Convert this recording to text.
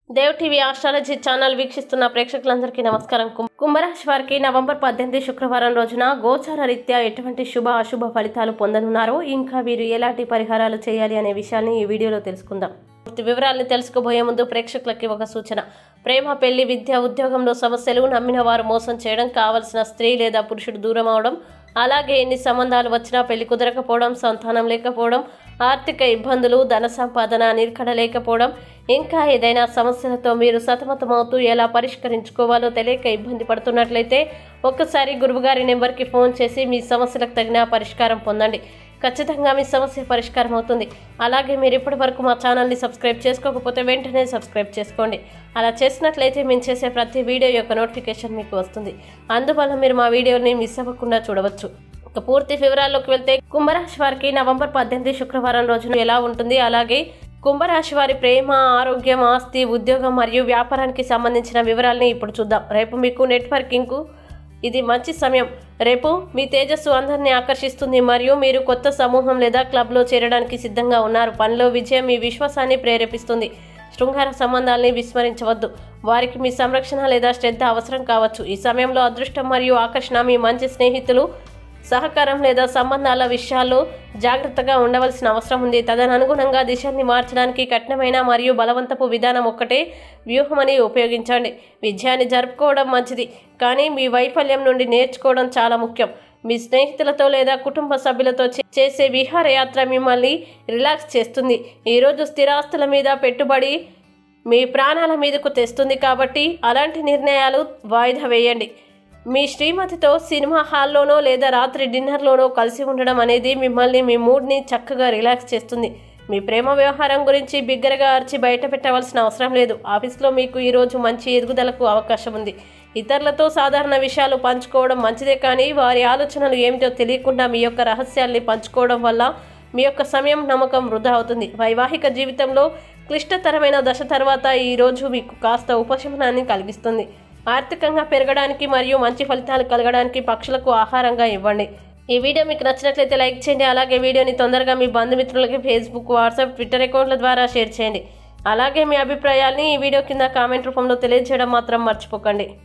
Dev TV astrology channel వీక్షిస్తున్న ప్రేక్షకులందరికీ నమస్కారం కుం- కుంభరాశి వారికి నవంబర్ పద్దెనిమిది శుక్రవారం రోజున గోచార రీత్యా ఎటువంటి శుభ అశుభ ఫలితాలు పొందనున్నారో ఇంకా వీరు ఎలాంటి పరిహారాలు చేయాలి అనే విషయాన్ని ఈ వీడియోలో తెలుసుకుందాం పూర్తి వివరాలను తెలుసుకోబోయే ముందు ప్రేక్షకులకి ఒక సూచన ప్రేమ పెళ్లి విద్య ఉద్యోగంలో సమస్యలు నమ్మిన వారు మోసం చేయడం కావలసిన స్త్రీ లేదా పురుషుడు దూరం అవడం అలాగే ఎన్ని సంబంధాలు వచ్చినా పెళ్లి కుదరకపోవడం సంతానం లేకపోవడం ఆర్థిక ఇబ్బందులు ధన సంపాదన నిలకడ లేకపోవడం ఇంకా ఏదైనా సమస్యలతో మీరు సతమతమవుతూ ఎలా పరిష్కరించుకోవాలో తెలియక ఇబ్బంది పడుతున్నట్లయితే ఒక్కసారి గురువుగారి నెంబర్కి ఫోన్ చేసి మీ సమస్యలకు తగిన పరిష్కారం పొందండి ఖచ్చితంగా మీ సమస్య పరిష్కారం అవుతుంది అలాగే మీరు ఇప్పటి వరకు మా ఛానల్ని సబ్స్క్రైబ్ చేసుకోకపోతే వెంటనే సబ్స్క్రైబ్ చేసుకోండి అలా చేసినట్లయితే మేము చేసే ప్రతి వీడియో యొక్క నోటిఫికేషన్ మీకు వస్తుంది అందువల్ల మీరు మా వీడియోని మిస్ అవ్వకుండా చూడవచ్చు ఇక పూర్తి వివరాల్లోకి వెళ్తే కుంభరాశి వారికి నవంబర్ పద్దెనిమిది శుక్రవారం రోజున ఎలా ఉంటుంది అలాగే కుంభరాశి వారి ప్రేమ ఆరోగ్యం ఆస్తి ఉద్యోగం మరియు వ్యాపారానికి సంబంధించిన వివరాల్ని ఇప్పుడు చూద్దాం రేపు మీకు నెట్వర్కింగ్కు ఇది మంచి సమయం రేపు మీ తేజస్సు అందరినీ ఆకర్షిస్తుంది మరియు మీరు కొత్త సమూహం లేదా క్లబ్లో చేరడానికి సిద్ధంగా ఉన్నారు పనిలో విజయం మీ విశ్వాసాన్ని ప్రేరేపిస్తుంది శృంగార సంబంధాల్ని విస్మరించవద్దు వారికి మీ సంరక్షణ లేదా శ్రద్ధ అవసరం కావచ్చు ఈ సమయంలో అదృష్టం మరియు ఆకర్షణ మీ మంచి స్నేహితులు సహకారం లేదా సంబంధాల విషయాల్లో జాగ్రత్తగా ఉండవలసిన అవసరం ఉంది తదనుగుణంగా దిశల్ని మార్చడానికి కఠినమైన మరియు బలవంతపు విధానం ఒక్కటే వ్యూహమని ఉపయోగించండి విజయాన్ని జరుపుకోవడం మంచిది కానీ మీ వైఫల్యం నుండి నేర్చుకోవడం చాలా ముఖ్యం మీ స్నేహితులతో లేదా కుటుంబ సభ్యులతో చే- చేసే విహారయాత్ర మిమ్మల్ని రిలాక్స్ చేస్తుంది ఈరోజు స్థిరాస్తుల మీద పెట్టుబడి మీ ప్రాణాల మీదకు తెస్తుంది కాబట్టి అలాంటి నిర్ణయాలు వాయిదా వేయండి మీ శ్రీమతితో సినిమా హాల్లోనో లేదా రాత్రి డిన్నర్లోనో కలిసి ఉండడం అనేది మిమ్మల్ని మీ మూడ్ని చక్కగా రిలాక్స్ చేస్తుంది మీ ప్రేమ వ్యవహారం గురించి బిగ్గరగా అరిచి బయట పెట్టవలసిన అవసరం లేదు ఆఫీస్లో మీకు ఈరోజు మంచి ఎదుగుదలకు అవకాశం ఉంది ఇతరులతో సాధారణ విషయాలు పంచుకోవడం మంచిదే కానీ వారి ఆలోచనలు ఏమిటో తెలియకుండా మీ యొక్క రహస్యాల్ని పంచుకోవడం వల్ల మీ యొక్క సమయం నమ్మకం వృధా అవుతుంది వైవాహిక జీవితంలో క్లిష్టతరమైన దశ తర్వాత ఈ రోజు మీకు కాస్త ఉపశమనాన్ని కలిగిస్తుంది ఆర్థికంగా పెరగడానికి మరియు మంచి ఫలితాలు కలగడానికి పక్షులకు ఆహారంగా ఇవ్వండి ఈ వీడియో మీకు నచ్చినట్లయితే లైక్ చేయండి అలాగే వీడియోని తొందరగా మీ బంధుమిత్రులకి ఫేస్బుక్ వాట్సాప్ ట్విట్టర్ అకౌంట్ల ద్వారా షేర్ చేయండి అలాగే మీ అభిప్రాయాల్ని ఈ వీడియో కింద కామెంట్ రూపంలో తెలియజేయడం మాత్రం మర్చిపోకండి